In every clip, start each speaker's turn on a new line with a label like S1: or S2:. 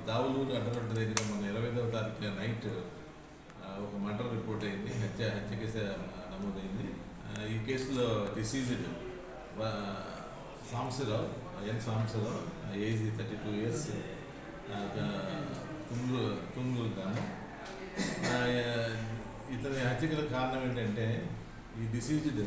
S1: దావులూరు అడ్డగడ్డ దగ్గర మన ఇరవై ఐదవ తారీఖు నైట్ ఆ, ఒక మర్డర్ రిపోర్ట్ అయింది హత్య హత్య కేసు నమోదైంది ఆ, ఈ కేసులో deceased Samsarao N Samsarao age thirty two years Tungulu Tungulu గ్రామం ఆ, ఇతని హత్యకు కారణం ఏంటంటే ఈ డిసీజ్డ్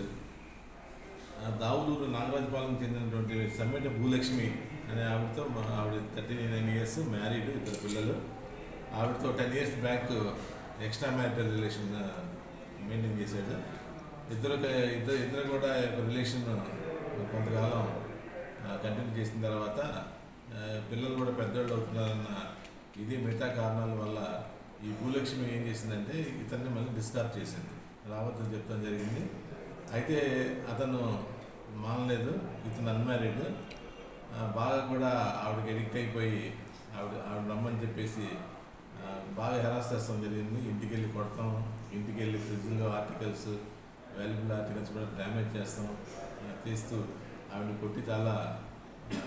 S1: దావులూరు నాగరాజపాలెం చెందినటువంటి సమ్మెట భూలక్ష్మి అనే ఆవిడతో మా ఆవిడ థర్టీ నైన్ ఇయర్స్ మ్యారీడ్ ఇద్దరు పిల్లలు ఆవిడతో ten years back extra marital relation maintain చేశాడు ఇద్దరు ఇద్దరు ఇద్దరు కూడా ఒక రిలేషన్ కొంతకాలం కంటిన్యూ చేసిన తర్వాత ఆ, పిల్లలు కూడా పెద్దవాళ్ళు అవుతున్నారన్న ఇది మిగతా కారణాల వల్ల ఈ భూలక్ష్మి ఏం చేసిందంటే ఇతన్ని మళ్ళీ డిస్కార్డ్ చేసింది రావద్దని చెప్తాం జరిగింది అయితే అతను మానలేదు ఇతను అన్మ్యారీడ్ బాగా కూడా ఆవిడకి ఎడిక్ట్ అయిపోయి ఆవిడ ఆవిడ రమ్మని చెప్పేసి ఆ, బాగా హెరాస్ చేస్తాం జరిగింది ఇంటికి వెళ్ళి కొడతాం ఇంటికి వెళ్ళి ఫ్రిడ్జ్లో ఆర్టికల్స్ వాల్యుబుల్ ఆర్టికల్స్ కూడా డ్యామేజ్ చేస్తాం ఆ, చేస్తూ ఆవిడ కొట్టి చాలా ఆ,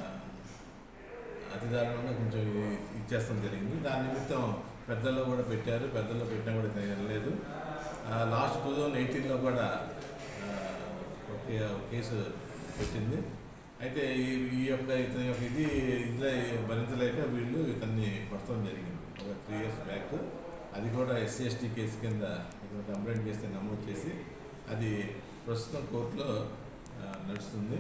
S1: అతి దారుణంగా కొంచెం ఇ- ఇచ్చేస్తాం జరిగింది దాని నిమిత్తం పెద్దల్లో కూడా పెట్టారు పెద్దల్లో పెట్టినా కూడా వెళ్ళలేదు లాస్ట్ టూ థౌజండ్ ఎయిటీన్లో కూడా ఆ, ఒక ఒక కేసు పెట్టింది అయితే ఈ ఈ యొక్క ఇతని యొక్క ఇది ఇదిలో భరించలేక వీళ్ళు ఇతన్ని కొట్టడం జరిగింది ఒక త్రీ ఇయర్స్ బ్యాక్ అది కూడా ఎస్సీ ఎస్టీ కేసు కింద ఇతను కంప్లైంట్ చేస్తే నమోదు చేసి అది ప్రస్తుతం కోర్టులో ఆ, నడుస్తుంది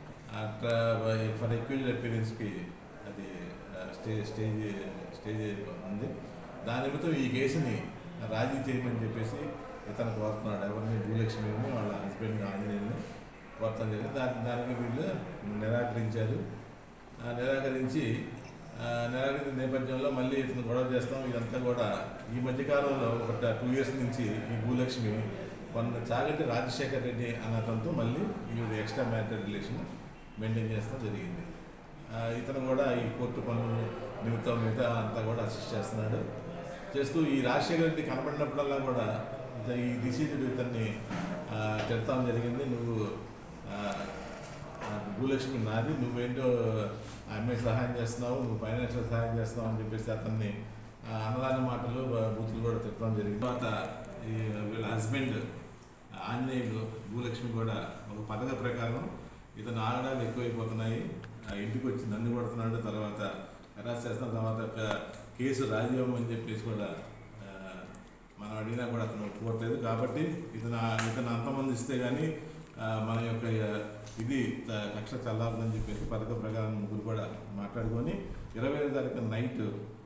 S1: ఫర్ ఎక్విడ్ అపీరెన్స్కి అది ఆ, స్టేజ్ స్టేజ్ స్టేజ్ ఉంది దాని నిమిత్తం ఈ కేసుని రాజీ చేయమని చెప్పేసి ఇతను కోరుతున్నాడు ఎవరిని భూలక్ష్మిని వాళ్ళ హస్బెండ్ ఆంజనేయుని కోరతాం జరిగింది దాని దానికి వీళ్ళు నిరాకరించారు ఆ నిరాకరించి ఆ, నిరాకరించిన నేపథ్యంలో మళ్ళీ ఇతను గొడవ చేస్తాం ఇదంతా కూడా ఈ మధ్యకాలంలో ఒక టూ ఇయర్స్ నుంచి ఈ భూలక్ష్మి కొన్న చాగంటి రాజశేఖర్ రెడ్డి అన్న అతనితో మళ్ళీ ఈవిడ ఎక్స్ట్రా మ్యారిటల్ రిలేషన్ మెయింటైన్ చేస్తాం జరిగింది ఆ, ఇతను కూడా ఈ కోర్టు పనులు నిమిత్తం మీద అంతా కూడా అసిస్ట్ చేస్తున్నాడు చేస్తూ ఈ రాజశేఖర రెడ్డి కనపడినప్పుడల్లా కూడా ఇత- ఈ డిసీజుడు ఇతన్ని ఆ, తిడతాం జరిగింది నువ్వు ఆ, ఆ, భూలక్ష్మి నాది నువ్వేంటో ఆ అమ్మాయి సహాయం చేస్తున్నావు నువ్వు ఫైనాన్షియల్ సహాయం చేస్తున్నావు అని చెప్పేసి అతన్ని ఆ, అనరాని మాటలు బ- బూతులు కూడా తిట్టడం జరిగింది తర్వాత ఈ వీళ్ళ హస్బెండ్ ఆంజనేయులు భూలక్ష్మి కూడా ఒక పథక ప్రకారం ఇతను ఆగడాలు ఎక్కువైపోతున్నాయి ఆ ఇంటికి వచ్చి నన్ను కొడుతున్నాడు తర్వాత హెరాస్ చేస్తున్న తర్వాత ఒక కేసు రాజీవం అని చెప్పేసి కూడా ఆ, మనం అడిగినా కూడా అతను ఒప్పుకోవట్లేదు కాబట్టి ఇతను ఇతను అంతమంది ఇస్తే కానీ మన యొక్క ఆ, ఇది ఆ, కక్ష చల్లారదని చెప్పేసి పథకం ప్రకారం ముగ్గురు కూడా మాట్లాడుకొని ఇరవై ఐదు తారీఖు నైట్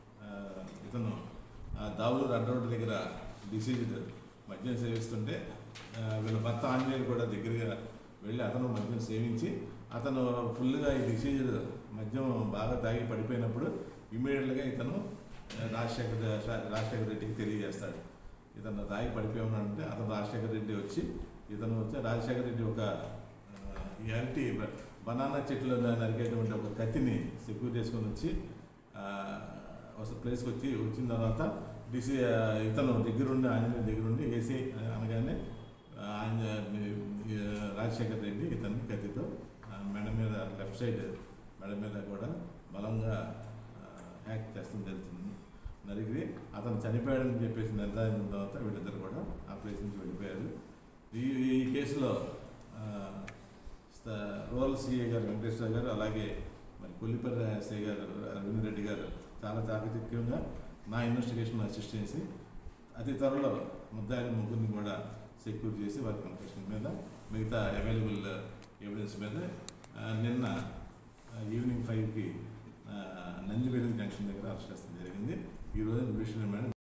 S1: ఇతను ఆ, దావులూరు అడ్డరోడ్డు దగ్గర డిసీజ్డ్ మద్యం సేవిస్తుంటే ఆ, వీళ్ళ భర్త ఆంజనేయులు కూడా దగ్గరగా వెళ్ళి అతను మద్యం సేవించి అతను ఫుల్గా ఈ డిసీజ్డ్ మద్యం బాగా తాగి పడిపోయినప్పుడు ఇమ్మీడియట్గా ఇతను ఆ, రాజశేఖర్ రాజశేఖర రెడ్డికి తెలియజేస్తాడు ఇతను తాగి పడిపోయి ఉన్నాడంటే అతను రాజశేఖర రెడ్డి వచ్చి ఇతను వచ్చి రాజశేఖర రెడ్డి ఒక ఆ, ఈ అరటి బ- బనానా చెట్లు నరికేటువంటి ఒక కత్తిని సెక్యూర్ చేసుకొని వచ్చి ఆ, ఒక ప్లేస్కి వచ్చి వచ్చిన తర్వాత డిసి ఆ, ఇతను దగ్గరుండి ఆంజనేయ దగ్గరుండి వేసి అనగానే ఆ, ఆంజ- ఈ, రాజశేఖర రెడ్డి ఇతన్ని కత్తితో ఆ, మెడ మీద లెఫ్ట్ సైడ్ మెడ మీద కూడా బలంగా ఆ, హ్యాక్ చేస్తాం జరుగుతుంది నరికి అతను చనిపోయాడని చెప్పేసి నిర్ధారించిన తర్వాత వీళ్ళిద్దరు కూడా ఆ ప్లేస్ నుంచి వెళ్ళిపోయారు ఈ ఈ కేసులో ఆ, స్త- రూరల్ సిఐ గారు వెంకటేశ్వర గారు అలాగే మరి కొల్లిపల్లి ఎస్ఐ గారు అరవింద్ రెడ్డి గారు చాలా చాకచక్యంగా నా ఇన్వెస్టిగేషన్ అసిస్ట్ చేసి అతి త్వరలో ముద్దాయిల ముగ్గురిని కూడా సెక్యూర్ చేసి వారి కన్ఫెషన్ మీద మిగతా అవైలబుల్ ఎవిడెన్స్ మీద ఆ, నిన్న ఆ, ఈవినింగ్ ఫైవ్కి నందివెలుగు జంక్షన్ దగ్గర అరెస్ట్ చేస్తాం జరిగింది ఈరోజు జ్యుడిషియల్ రిమాండ్